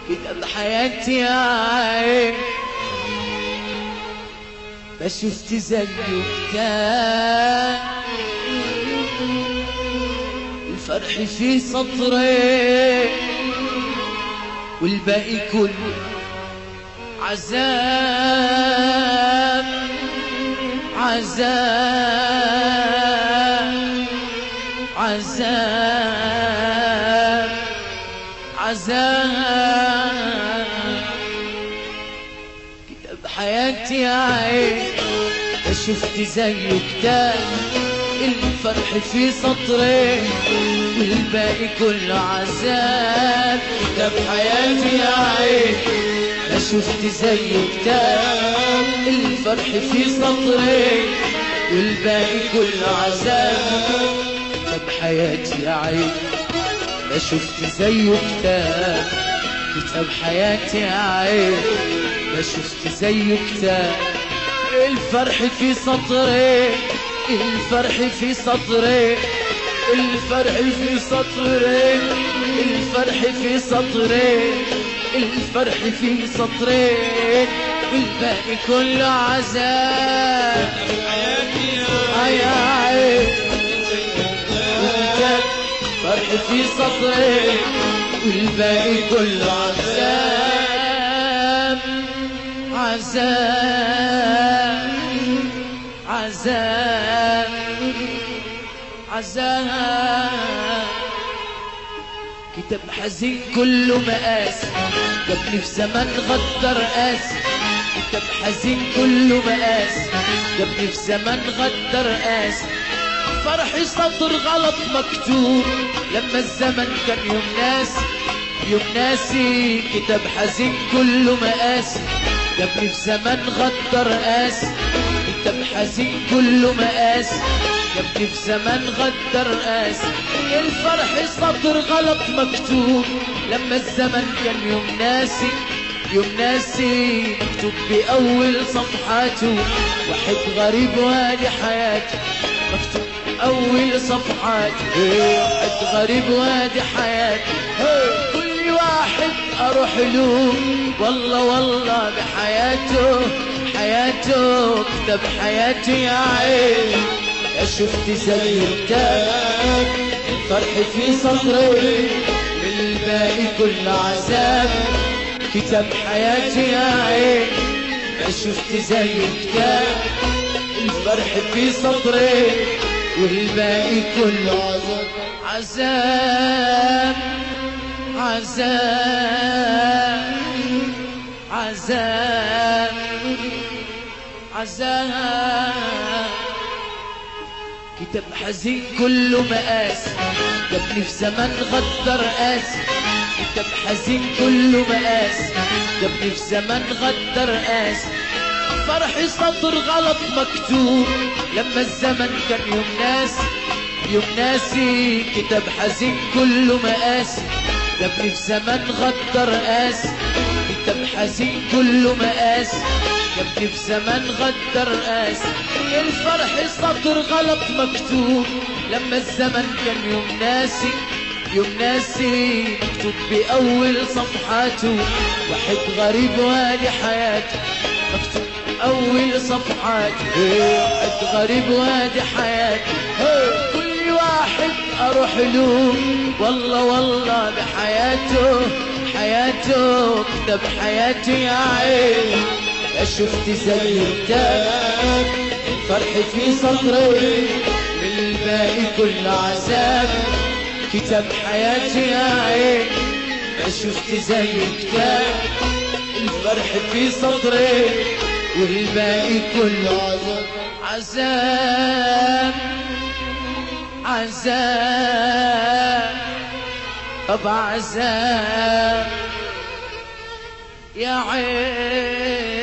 كتاب حياتي يا عين ما شفت زيه كتاب الفرح في سطرين والباقي كله عذاب عذاب عذاب عذاب كتاب حياتي يا عين ما شفت زيه كتاب الفرح في سطرين والباقي كله عذاب كتاب حياتي يا عين ما شفت زيه كتاب الفرح في سطرين والباقي كله عذاب كتاب حياتي يا عين ما شفت زيه كتاب كتاب حياتي يا عين ما شفت زيه كتاب الفرح في سطرين الفرح في سطرين الفرح في سطرين الفرح في سطرين الفرح في سطرين والباقي كله عذاب يا عين وانت فرح في سطرين والباقي كله عذاب عذاب عذاب عذاب كتاب حزين كله مقاسي جابني في زمان غدر قاسي كتاب حزين كله مقاسي جابني في زمان غدر قاسي فرحي سطر غلط مكتوب لما الزمن كان يوم ناسي يوم ناسي كتاب حزين كله مقاسي جابني في زمان غدر قاسي كتاب حزين كله مقاسي جابني في زمان غدر قاسي الفرح سطر غلط مكتوب لما الزمن كان يوم ناسي يوم ناسي مكتوب بأول صفحاته واحد غريب وادي حياته مكتوب أول صفحاته واحد غريب وادي حياته كل واحد أروح له والله والله بحياته حياته كتاب حياته يا عين يا شفت زي الكتاب الفرح في صدري الباقي كل عذاب كتاب حياتي يا عين ما شفت زي الكتاب الفرح في صدري والباقي كله عذاب عذاب عذاب عذاب كتاب حزين كله مقاسي جابني في زمان غدر قاسي كتاب حزين كله مقاسي جابني في زمان غدر قاسي فرحي سطر غلط مكتوب لما الزمن كان يوم ناسي يوم ناسي كتاب حزين كله مقاسي جابني في زمان غدر قاسي كتاب حزين كله مقاسي جابني في زمان غدر قاسي الفرح سطر غلط مكتوب لما الزمن كان يوم ناسي يوم ناسي مكتوب بأول صفحاته واحد غريب وادي حياته مكتوب أول صفحاته واحد غريب وادي حياته كل واحد أروح له والله والله بحياته حياته كتاب حياتي يا عين يا شفت زي الكتاب الفرح في صدري الباقي كل عذاب كتاب حياتي يا عين ما شفت زي الكتاب الفرح في صدري والباقي كله عذاب عذاب طب عذاب يا عين